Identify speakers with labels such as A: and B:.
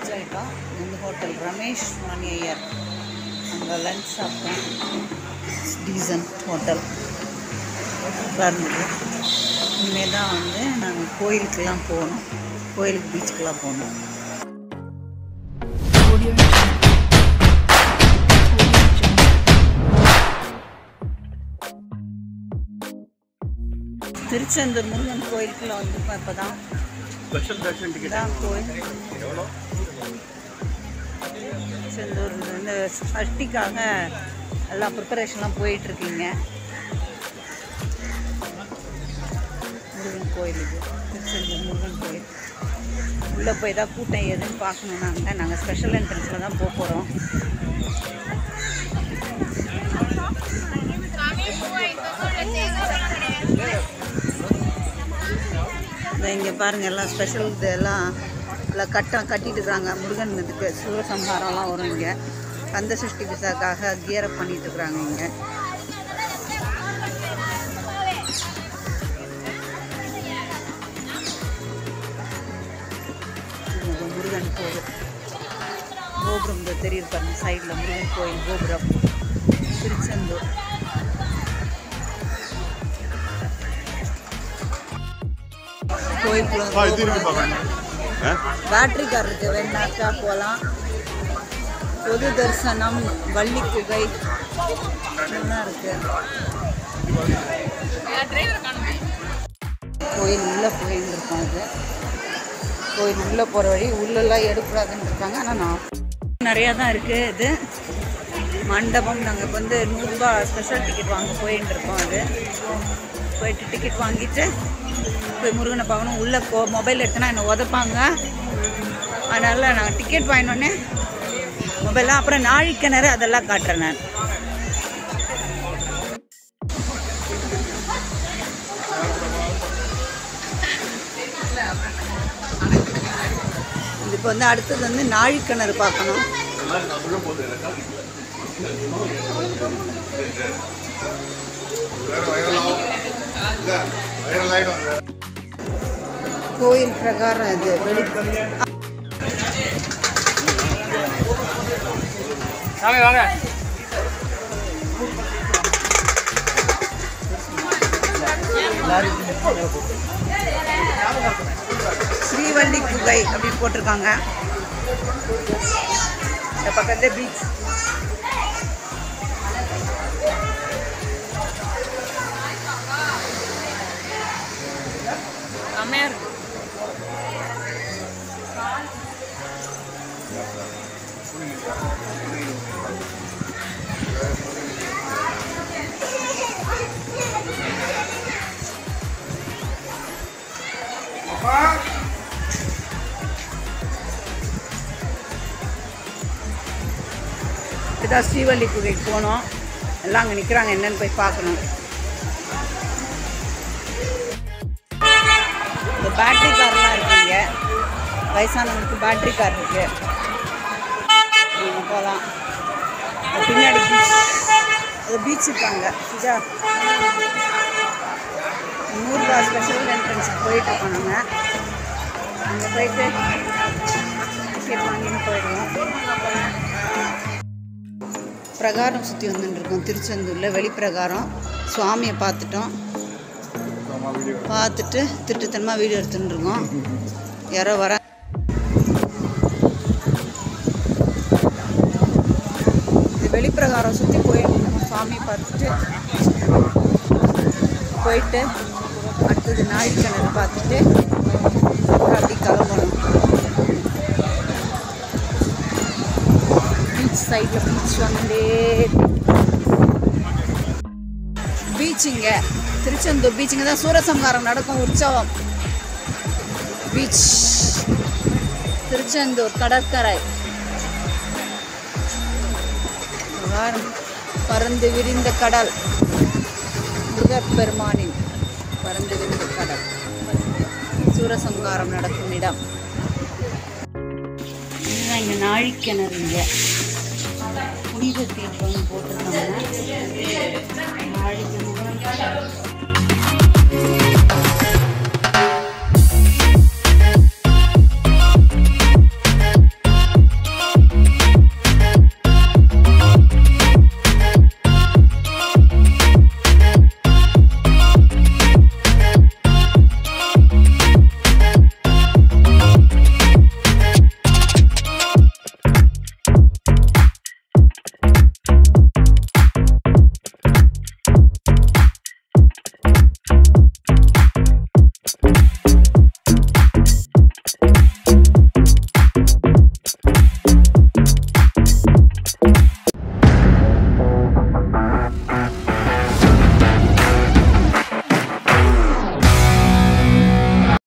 A: Reach ஆகிட்டோம் இந்த hotel Ramesh மணி ஐயர் அங்கே லஞ்ச் சாப்பிட்டோம் டீசன்ட் ஹோட்டல் சூப்பராக இருந்தது இனிமேல் தான் வந்து நாங்கள் கோயிலுக்கெல்லாம் போகணும் கோயிலுக்கு பீச்சுக்கெல்லாம் போகணும் திருச்செந்தூர் முருகன் கோயிலுக்குள்ள வந்திருக்கோம் இப்போ தான்
B: ஸ்பெஷல் தர்ஷன் டிக்கெட்
A: இதான் கோயில் திருச்செந்தூர் இந்த சஷ்டிக்காக எல்லா ப்ரிப்பரேஷன்லாம் போயிட்டுருக்கீங்க முருகன் கோயில் இது திருச்செந்தூர் முருகன் கோயில் உள்ளே போய் தான் கூட்டம் எதுன்னு பார்க்கணும் நாங்கள் நாங்கள் ஸ்பெஷல் என்ட்ரன்ஸில் தான் போக போகிறோம் இந்த இங்கே பாருங்கள் எல்லாம் ஸ்பெஷல் இது எல்லாம் எல்லாம் கட்டம் கட்டிட்டு இருக்காங்க முருகன் இதுக்கு சூரசம்ஹாரம்லாம் வரும் இங்கே கந்த சஷ்டி விசாக்காக கியரப் பண்ணிட்டு இருக்கிறாங்க இங்கே இது முருகன் கோவில் கோபுரம் இந்த தெரியுது பாருங்க சைடில் முருகன் கோயில் கோபுரம் திருச்செந்தூர் கோயிலுக்குள்ள கோபுரம். பேட்டரி கார் இருக்கு வேணாக்கா போகலாம் பொது தரிசனம் வள்ளி குகை எல்லாம் இருக்கு கோயில் உள்ளே போயிருந்துருக்கோம் அது கோயில் உள்ளே போகிற வழி உள்ளெல்லாம் எடுக்கூடாதுன்னு இருக்காங்க ஆனால் நான் நிறையா தான் இருக்குது இது மண்டபம் நாங்கள் இப்போ வந்து நூறுரூபா ஸ்பெஷல் டிக்கெட் வாங்க போயின்னு இருக்கோம் அது போயிட்டு டிக்கெட் வாங்கிட்டு போய் முருகனை பார்க்கணும் உள்ளே போ மொபைல் எடுத்தனா என்னை உதப்பாங்க அதனால் நாங்கள் டிக்கெட் வாங்கினோடனே மொபைல்லாம் அப்புறம் நாழிக்கிணறு அதெல்லாம் காட்டுறேன் நான் இது இப்போ வந்து அடுத்தது வந்து நாழிக்கிணறு பார்க்கணும் கோயில் பிரகாரம் இது வெளி
B: சாமி வாங்க
A: ஸ்ரீவள்ளி குகை அப்படின்னு போட்டிருக்காங்க இந்த பக்கத்துல பீச் செம்மையா இருக்கு இதான் ஸ்ரீவள்ளி குகைக்கு போனோம் எல்லாம் அங்கே நிற்கிறாங்க என்னன்னு போய் பார்க்கணும் இந்த பேட்டரி கார்லாம் இருக்குங்க வயசானவங்களுக்கு பேட்டரி கார் இருக்கு நீங்க போகலாம் அது பின்னாடி பீச் அது பீச் இருக்காங்க இதா நூறுரூவா ஸ்பெஷல் என்ட்ரன்ஸ் போயிட்டு இருக்கோம் நாங்கள் அங்கே போயிட்டு டிக்கெட் வாங்கின்னு போயிடுவோம் பிரகாரம் சுற்றி வந்துட்டுருக்கோம் திருச்செந்தூரில் வெளிப்பிரகாரம் சுவாமியை பார்த்துட்டோம் பார்த்துட்டு திட்டுத்தனமாக வீடியோ எடுத்துன்னு இருக்கோம் யாரோ வர இது வெளிப்பிரகாரம் சுற்றி போயிருக்கோம் சுவாமியை பார்த்துட்டு போயிட்டு அடுத்தது நாழிக்கிணறு பார்த்துட்டு அப்புறம் அப்படி கிளம்பணும் பீச் சைடில் பீச் வந்துட்டே பீச்சுங்க திருச்செந்தூர் பீச்சுங்க தான் சூரசம்ஹாரம் நடக்கும் உற்சவம் பீச் திருச்செந்தூர் கடற்கரை வாரம் பறந்து விரிந்த கடல் முருகப்பெருமானின் பறந்து விரிந்த கடல் சூரசம்ஹாரம் நடக்கும் இடம் இதுதான் இங்கே நாழிக்கிணறுங்க புனித தீர்த்தம் போட்டிருக்காங்க நாழிக்கிணறு